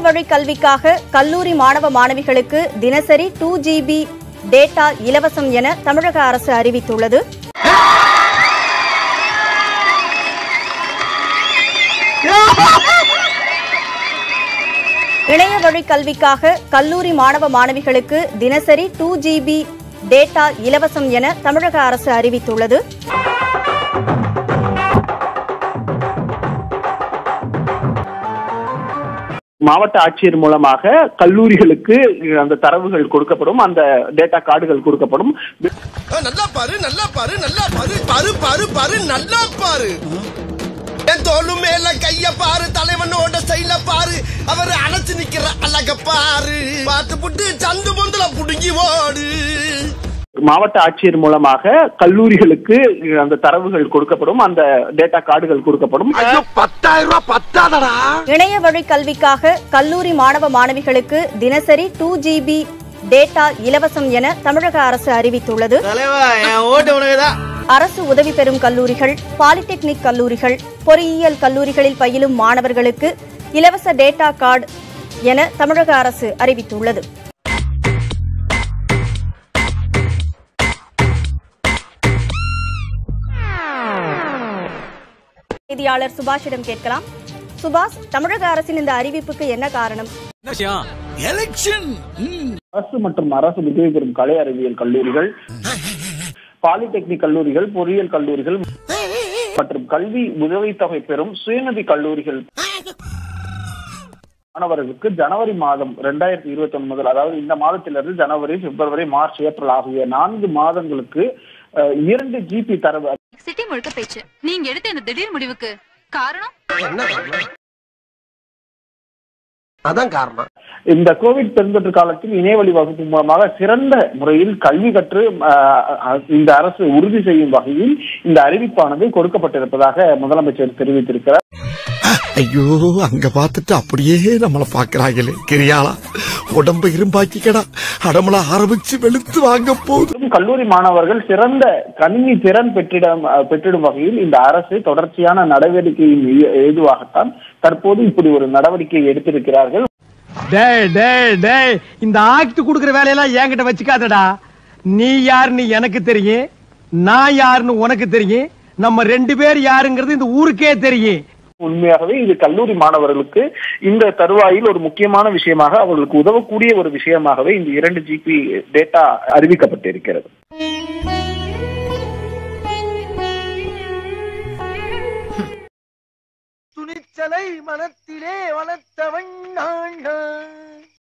வழி கல்விக்காக கல்லூரி மாணவ மாணவிகளுக்கு தினசரி டூ ஜிபி டேட்டா இலவசம் என தமிழக அரசு அறிவித்துள்ளது இணைய வழி கல்விக்காக கல்லூரி மாணவ மாணவிகளுக்கு தினசரி டூ ஜிபி டேட்டா இலவசம் என தமிழக அரசு அறிவித்துள்ளது மாவட்ட ஆட்சியர் மூலமாக கல்லூரிகளுக்கு அந்த தரவுகள் கொடுக்கப்படும் அந்த டேட்டா கார்டுகள் கொடுக்கப்படும் நல்லா பாரு நல்லா பாரு நல்லா பாரு பாரு பாரு பாரு நல்லா பாரு என் தோளு மேல கைய பாரு தலைவனோட ஸ்டைல பாரு அவர் அணைச்சு நிக்கிற அழக பாரு பார்த்து புட்டு சந்து பொந்துல புடுங்கி ஓடு மாவட்ட ஆட்சியர் மூலமாக கல்லூரிகளுக்கு அந்த தரவுகள் கொடுக்கப்படும் அந்த டேட்டா கார்டுகள் கொடுக்கப்படும் பத்தாயிரம் ரூபாய் பத்தாதடா இணைய வழி கல்விக்காக கல்லூரி மாணவ மாணவிகளுக்கு தினசரி டூ ஜிபி டேட்டா இலவசம் என தமிழக அரசு அறிவித்துள்ளது தலைவா என் ஓட்டு உனக்குதான் அரசு உதவி பெறும் கல்லூரிகள் பாலிடெக்னிக் கல்லூரிகள் பொறியியல் கல்லூரிகளில் பயிலும் மாணவர்களுக்கு இலவச டேட்டா கார்டு என தமிழக அரசு அறிவித்துள்ளது செய்தியாளர் சுபாஷிடம் கேட்கலாம் சுபாஷ் தமிழக அரசின் இந்த அறிவிப்புக்கு என்ன காரணம் எலெக்ஷன் அரசு மற்றும் அரசு உதவி பெறும் கலை அறிவியல் கல்லூரிகள் பாலிடெக்னிக் கல்லூரிகள் பொறியியல் கல்லூரிகள் மற்றும் கல்வி உதவித்தொகை பெறும் சுயநிதி கல்லூரிகள் மாணவர்களுக்கு ஜனவரி மாதம் ரெண்டாயிரத்தி இருபத்தி ஒன்று முதல் அதாவது இந்த மாதத்திலிருந்து ஜனவரி பிப்ரவரி மார்ச் ஏப்ரல் ஆகிய நான்கு மாதங்களுக்கு அஹ், இரண்டு ஜிபி தரவு சிட்டி முழுக்க பேச்சு நீங்க எடுத்த இந்த திடீர் முடிவுக்கு காரணம் அதான் காரணம் இந்த கோவிட் பெருந்தொற்று காலத்தில் இணையவழி வகுப்பு மூலமாக சிறந்த முறையில் கல்வி கற்று அஹ், அஹ், இந்த அரசு உறுதி செய்யும் வகையில் இந்த அறிவிப்பானது கொடுக்கப்பட்டிருப்பதாக முதலமைச்சர் தெரிவித்திருக்கிறார் ஐயோ அங்க பார்த்துட்டு அப்படியே நம்மள பாக்குறாங்களே கிரியாளா உடம்ப இரும்பாக்கிக்கடா அடமள ஆரம்பிச்சு வெளுத்து வாங்க போகுது மேலும் கல்லூரி மாணவர்கள் சிறந்த கணினி திறன் பெற்றிடம் அஹ், பெற்றிடும் வகையில் இந்த அரசு தொடர்ச்சியான நடவடிக்கையின் ஏ- ஏதுவாகத்தான் தற்போது இப்படி ஒரு நடவடிக்கை எடுத்திருக்கிறார்கள் டேய் டேய் டேய் இந்த ஆக்ட் குடுக்குற வேலையெல்லாம் என்கிட்ட வச்சுக்காதடா நீ யாருன்னு எனக்கு தெரியும் நான் யாருன்னு உனக்கு தெரியும் நம்ம ரெண்டு பேர் யாருங்கிறது இந்த ஊருக்கே தெரியும் உண்மையாகவே இது கல்லூரி மாணவர்களுக்கு இந்த தருவாயில் ஒரு முக்கியமான விஷயமாக அவர்களுக்கு உதவக்கூடிய ஒரு விஷயமாகவே இந்த இரண்டு ஜிபி டேட்டா அறிவிக்கப்பட்டிருக்கிறது துணிச்சலை மனத்திலே வளர்த்தவன் நான்